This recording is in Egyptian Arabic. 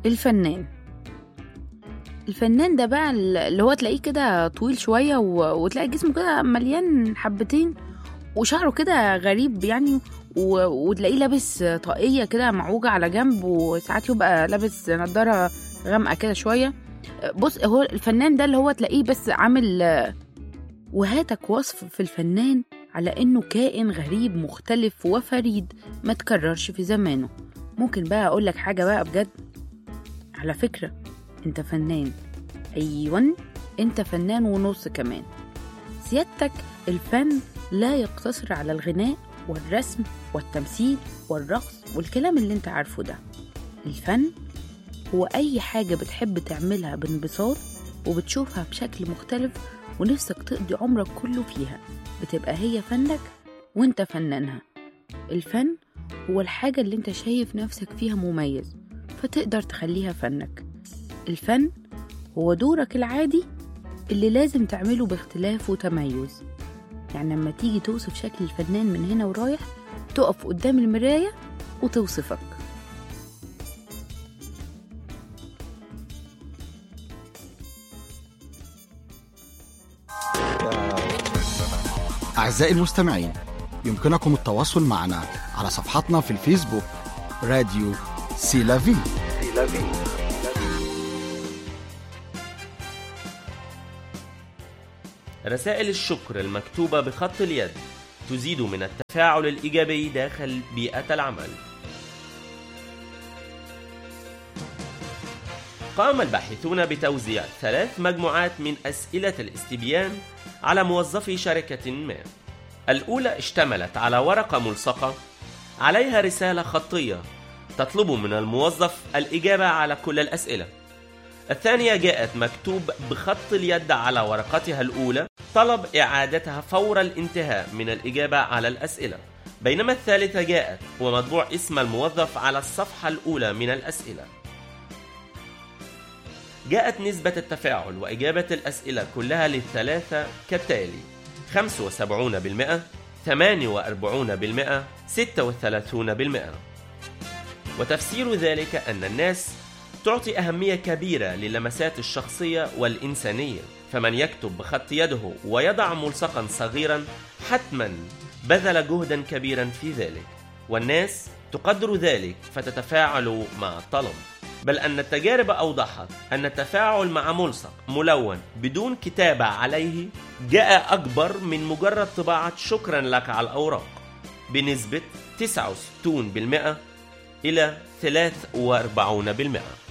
الفنان الفنان ده بقى اللي هو تلاقيه كده طويل شوية و... وتلاقي جسمه كده مليان حبتين وشعره كده غريب يعني و... وتلاقيه لابس طاقية كده معوجة على جنب وساعات يبقى لابس نضارة غامقة كده شوية بص هو الفنان ده اللي هو تلاقيه بس عامل وهاتك وصف في الفنان على انه كائن غريب مختلف وفريد ما تكررش في زمانه ممكن بقى اقول لك حاجة بقى بجد على فكرة انت فنان ايوان انت فنان ونص كمان سيادتك الفن لا يقتصر على الغناء والرسم والتمثيل والرقص والكلام اللي انت عارفه ده الفن هو اي حاجة بتحب تعملها بانبساط وبتشوفها بشكل مختلف ونفسك تقضي عمرك كله فيها بتبقى هي فنك وانت فنانها الفن هو الحاجة اللي انت شايف نفسك فيها مميز فتقدر تخليها فنك الفن هو دورك العادي اللي لازم تعمله باختلاف وتميز يعني لما تيجي توصف شكل الفنان من هنا ورايح تقف قدام المراية وتوصفك أعزائي المستمعين يمكنكم التواصل معنا على صفحتنا في الفيسبوك راديو سيلافي رسائل الشكر المكتوبة بخط اليد تزيد من التفاعل الإيجابي داخل بيئة العمل. قام الباحثون بتوزيع ثلاث مجموعات من أسئلة الاستبيان على موظفي شركة ما. الأولى اشتملت على ورقة ملصقة عليها رسالة خطية تطلب من الموظف الإجابة على كل الأسئلة. الثانية جاءت مكتوب بخط اليد على ورقتها الأولى طلب إعادتها فور الانتهاء من الإجابة على الأسئلة بينما الثالثة جاءت ومطبوع اسم الموظف على الصفحة الأولى من الأسئلة جاءت نسبة التفاعل وإجابة الأسئلة كلها للثلاثة كالتالي 75% 48% 36% وتفسير ذلك أن الناس تعطي أهمية كبيرة للمسات الشخصية والإنسانية فمن يكتب بخط يده ويضع ملصقا صغيرا حتما بذل جهدا كبيرا في ذلك والناس تقدر ذلك فتتفاعل مع الطلب بل أن التجارب أوضحت أن التفاعل مع ملصق ملون بدون كتابة عليه جاء أكبر من مجرد طباعة شكرا لك على الأوراق بنسبة 69% إلى 43%